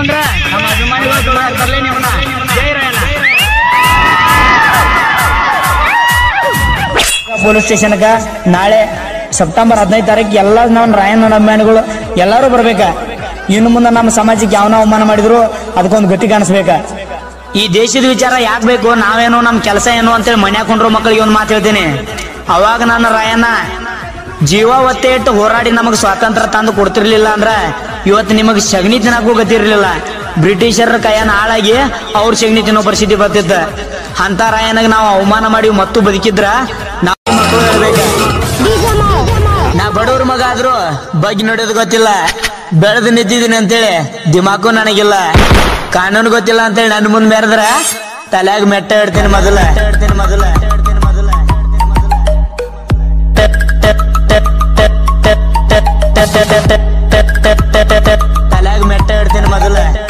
ಅಂದ್ರ ನಮ್ಮ ಅಭಿಮಾನಿಗಳು ತೊಗೊಳಾಕ್ತಾರಲೇ ನಿಮ್ಮನ್ನ ಜೈ ರಾಯಣ್ಣ ಪೊಲೀಸ್ ಸ್ಟೇಷನ್ಗ ನಾಳೆ ಸೆಪ್ಟೆಂಬರ್ ಹದಿನೈದು ತಾರೀಕು ಎಲ್ಲ ನಮ್ಮ ರಾಯಣ್ಣ ಅಭಿಮಾನಿಗಳು ಎಲ್ಲರೂ ಬರ್ಬೇಕ ಇನ್ನು ಮುಂದೆ ನಮ್ಮ ಸಮಾಜಕ್ಕೆ ಯಾವನ ಅವಮಾನ ಮಾಡಿದ್ರು ಅದಕ್ಕೊಂದು ಗತಿ ಕಾಣಿಸ್ಬೇಕ ಈ ದೇಶದ ವಿಚಾರ ಯಾಕೆ ಬೇಕು ನಾವೇನು ನಮ್ಮ ಕೆಲಸ ಏನು ಅಂತೇಳಿ ಮನ್ಯಾಗ ಕೊಂಡ್ರು ಮಕ್ಕಳಿಗೆ ಒಂದು ಮಾತು ಹೇಳ್ತೀನಿ ಅವಾಗ ನನ್ನ ರಾಯಣ್ಣ ಜೀವ ಒತ್ತೆ ಇಟ್ಟು ಹೋರಾಡಿ ನಮಗೆ ಸ್ವಾತಂತ್ರ್ಯ ತಂದು ಕೊಡ್ತಿರ್ಲಿಲ್ಲ ಅಂದ್ರ ಇವತ್ತು ನಿಮಗೆ ಸಗಣಿ ತಿನ್ನಕ್ಕೂ ಗತಿರ್ಲಿಲ್ಲ ಬ್ರಿಟಿಷರ ಕೈಯನ್ನ ಹಾಳಾಗಿ ಅವ್ರ ಸಗಣಿ ತಿನ್ನೋ ಪರಿಸ್ಥಿತಿ ಬರ್ತಿತ್ತ ಅಂತ ರಾಯಣ್ಣಗೆ ನಾವು ಅವಮಾನ ಮಾಡಿ ಮತ್ತು ಬದುಕಿದ್ರ ನಾವು ಮಕ್ಕಳು ಹೇಳ್ಬೇಕ ನಾ ಬಡವ್ರ ಮಗ ಆದ್ರೂ ಬಗ್ಗೆ ನೋಡೋದು ಗೊತ್ತಿಲ್ಲ ಬೆಳೆದು ನಿಂತಿದ್ದೀನಿ ಅಂತೇಳಿ ದಿಮಾಕು ನನಗಿಲ್ಲ ಕಾನೂನು ಗೊತ್ತಿಲ್ಲ ಅಂತೇಳಿ ನನ್ನ ಮುಂದೆ ಮೆರೆದ್ರ ತಲೆಯಾಗ ಮೆಟ್ಟ ಇಡ್ತೀನಿ ಮೊದಲ ಇಡ್ತೀನಿ ಮೊದಲ ತಲೆಯಾಗ ಮೆಟ್ಟ ಇಡ್ತೀನಿ ಮೊದಲ